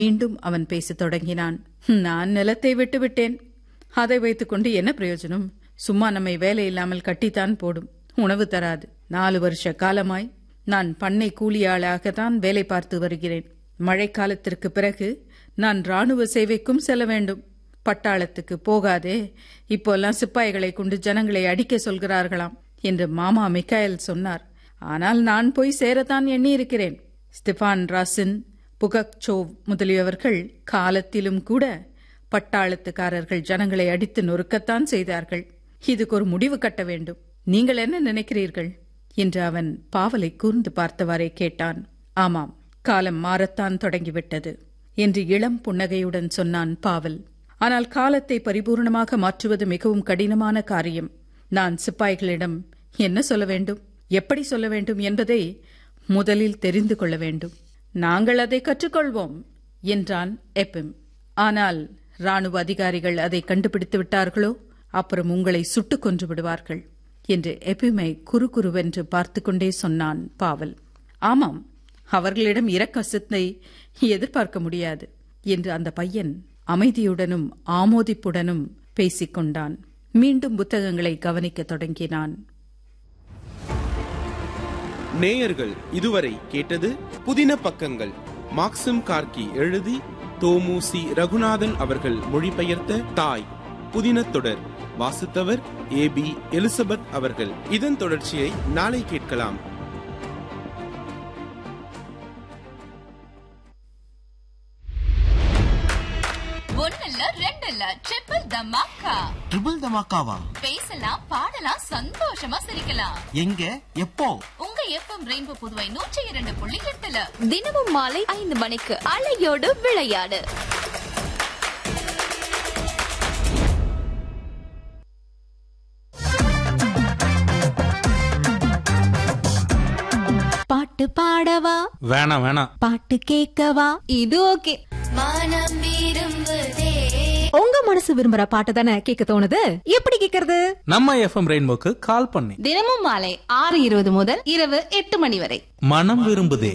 மீண்டும் அவன் பேசத் தொடங்கினான் நான் நிலத்தை விட்டுவிட்டேன் அதை வைத்துக்கொண்டு என்ன பிரயோஜனம் சும்மா நம்மை வேலை இல்லாமல் கட்டித்தான் போடும் உணவு தராது நாலு வருஷ காலமாய் நான் பண்ணை கூலியாளாகத்தான் வேலை பார்த்து வருகிறேன் மழைக்காலத்திற்கு பிறகு நான் ராணுவ சேவைக்கும் செல்ல வேண்டும் பட்டாளத்துக்கு போகாதே இப்போல்லாம் சிப்பாய்களை கொண்டு ஜனங்களை அடிக்க சொல்கிறார்களாம் என்று மாமா மிக்காயல் சொன்னார் ஆனால் நான் போய் சேரத்தான் எண்ணியிருக்கிறேன் ஸ்டிஃபான் ராசின் புகக்சோவ் முதலியவர்கள் காலத்திலும் கூட பட்டாளத்துக்காரர்கள் ஜனங்களை அடித்து நொறுக்கத்தான் செய்தார்கள் இதுக்கு ஒரு முடிவு கட்ட வேண்டும் நீங்கள் என்ன நினைக்கிறீர்கள் என்று அவன் பாவலை கூர்ந்து பார்த்தவாறே கேட்டான் ஆமாம் காலம் மாறத்தான் தொடங்கிவிட்டது என்று இளம் புன்னகையுடன் சொன்னான் பாவல் ஆனால் காலத்தை பரிபூர்ணமாக மாற்றுவது மிகவும் கடினமான காரியம் நான் சிப்பாய்களிடம் என்ன சொல்ல வேண்டும் எப்படி சொல்ல வேண்டும் என்பதை முதலில் தெரிந்து கொள்ள வேண்டும் நாங்கள் அதை கற்றுக்கொள்வோம் என்றான் எப்பிம் ஆனால் ராணுவ அதிகாரிகள் அதை கண்டுபிடித்து விட்டார்களோ அப்புறம் உங்களை சுட்டுக் கொன்று விடுவார்கள் என்று எப்பிமை குறுகுருவென்று பார்த்து கொண்டே சொன்னான் பாவல் ஆமாம் அவர்களிடம் இரக்க சித்தை எதிர்பார்க்க முடியாது என்று அந்த பையன் அமைதியுடனும் ஆமோதிப்புடனும் பேசிக் கொண்டான் மீண்டும் புத்தகங்களை கவனிக்கத் தொடங்கினான் நேயர்கள் இதுவரை கேட்டது புதின பக்கங்கள் மாக்சிம் கார்கி எழுதி தோமுசி ரகுநாதன் அவர்கள் மொழிபெயர்த்த தாய் புதின தொடர் வாசித்தவர் ஏ பி எலிசபெத் அவர்கள் இதன் தொடர்ச்சியை நாளை கேட்கலாம் ஒன்னல்ல ரெண்டல்ல ட்ரிபிள் தமாக்கா ட்ரிபிள் தமாக்காவா பேசலாம் பாடலாம் சந்தோஷமா சிரிக்கலாம் எங்க எப்போ உங்க எஃப்எம் ரெயின்போ புதுவை நூற்றி இரண்டு புள்ளி எட்டுல தினமும் மாலை ஐந்து மணிக்கு அலையோடு விளையாடு பாட்டு பாடவா வேணாம் வேணாம் பாட்டு கேட்கவா இது ஓகே உங்க மனசு விரும்புற பாட்டு தானே கேட்க தோணுது எப்படி கேக்குறது நம்ம எஃப்எம் ரெயின்போக்கு கால் பண்ணி தினமும் மாலை ஆறு இருபது முதல் இரவு எட்டு மணி வரை மனம் விரும்புதே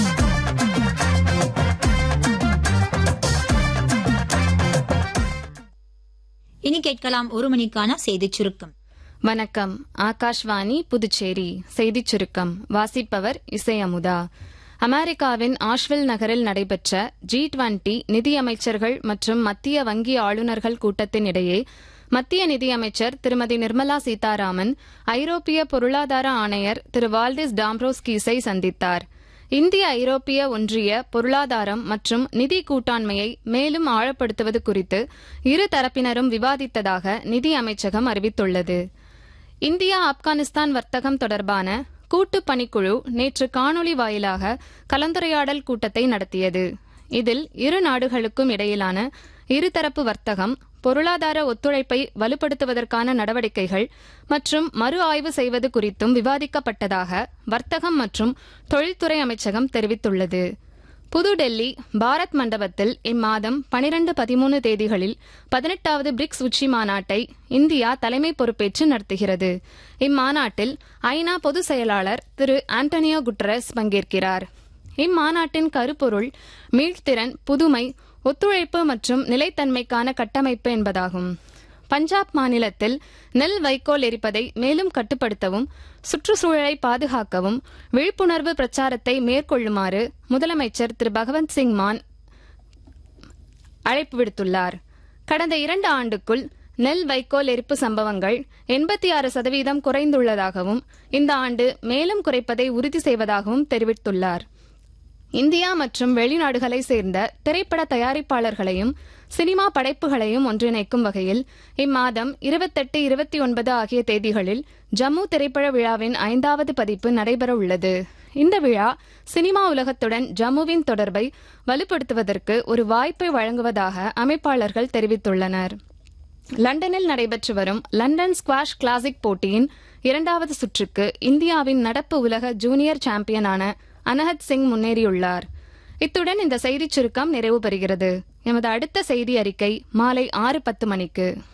இனி கேட்கலாம் ஒரு மணிக்கான செய்திச் சுருக்கம் வணக்கம் ஆகாஷ்வாணி புதுச்சேரி செய்திச் சுருக்கம் வாசிப்பவர் இசை அமுதா அமெரிக்காவின் ஆஷ்வில் நகரில் நடைபெற்ற ஜி டுவெண்டி நிதியமைச்சர்கள் மற்றும் மத்திய வங்கி ஆளுநர்கள் கூட்டத்தின் இடையே மத்திய நிதியமைச்சர் திருமதி நிர்மலா சீதாராமன் ஐரோப்பிய பொருளாதார ஆணையர் திரு வால்டிஸ் டாம்ப்ரோஸ்கீஸை சந்தித்தார் இந்திய ஐரோப்பிய ஒன்றிய பொருளாதாரம் மற்றும் நிதி கூட்டாண்மையை மேலும் ஆழப்படுத்துவது குறித்து இரு தரப்பினரும் விவாதித்ததாக நிதி அமைச்சகம் அறிவித்துள்ளது இந்தியா ஆப்கானிஸ்தான் வர்த்தகம் தொடர்பான கூட்டு பணிக்குழு நேற்று காணொலி வாயிலாக கலந்துரையாடல் கூட்டத்தை நடத்தியது இதில் இரு நாடுகளுக்கும் இடையிலான இருதரப்பு வர்த்தகம் பொருளாதார ஒத்துழைப்பை வலுப்படுத்துவதற்கான நடவடிக்கைகள் மற்றும் மறு ஆய்வு செய்வது குறித்தும் விவாதிக்கப்பட்டதாக வர்த்தகம் மற்றும் தொழில்துறை அமைச்சகம் தெரிவித்துள்ளது புதுடெல்லி பாரத் மண்டபத்தில் இம்மாதம் பனிரெண்டு பதிமூணு தேதிகளில் பதினெட்டாவது பிரிக்ஸ் உச்சி மாநாட்டை இந்தியா தலைமை பொறுப்பேற்று நடத்துகிறது இம்மாநாட்டில் ஐநா பொதுச் செயலாளர் திரு ஆண்டனியோ குட்டரஸ் பங்கேற்கிறார் இம்மாநாட்டின் கருப்பொருள் மீள்திறன் புதுமை ஒத்துழைப்பு மற்றும் நிலைத்தன்மைக்கான கட்டமைப்பு என்பதாகும் பஞ்சாப் மாநிலத்தில் நெல் வைக்கோல் எரிப்பதை மேலும் கட்டுப்படுத்தவும் சுற்றுச்சூழலை பாதுகாக்கவும் விழிப்புணர்வு பிரச்சாரத்தை மேற்கொள்ளுமாறு முதலமைச்சர் திரு பகவந்த் சிங் மான் அழைப்பு விடுத்துள்ளார் கடந்த இரண்டு ஆண்டுக்குள் நெல் வைக்கோல் எரிப்பு சம்பவங்கள் எண்பத்தி ஆறு சதவீதம் குறைந்துள்ளதாகவும் இந்த ஆண்டு மேலும் குறைப்பதை உறுதி செய்வதாகவும் தெரிவித்துள்ளார் இந்தியா மற்றும் வெளிநாடுகளை சேர்ந்த திரைப்பட தயாரிப்பாளர்களையும் சினிமா படைப்புகளையும் ஒன்றிணைக்கும் வகையில் இம்மாதம் இருபத்தெட்டு இருபத்தி ஒன்பது ஆகிய தேதிகளில் ஜம்மு திரைப்பட விழாவின் ஐந்தாவது பதிப்பு நடைபெற உள்ளது இந்த விழா சினிமா உலகத்துடன் ஜம்முவின் தொடர்பை வலுப்படுத்துவதற்கு ஒரு வாய்ப்பை வழங்குவதாக அமைப்பாளர்கள் தெரிவித்துள்ளனர் லண்டனில் நடைபெற்று வரும் லண்டன் ஸ்குவாஷ் கிளாசிக் போட்டியின் இரண்டாவது சுற்றுக்கு இந்தியாவின் நடப்பு உலக ஜூனியர் சாம்பியனான அனஹத் சிங் முன்னேறியுள்ளார் இத்துடன் இந்த செய்திச் சுருக்கம் நிறைவு பெறுகிறது எமது அடுத்த செய்தி அறிக்கை மாலை ஆறு பத்து மணிக்கு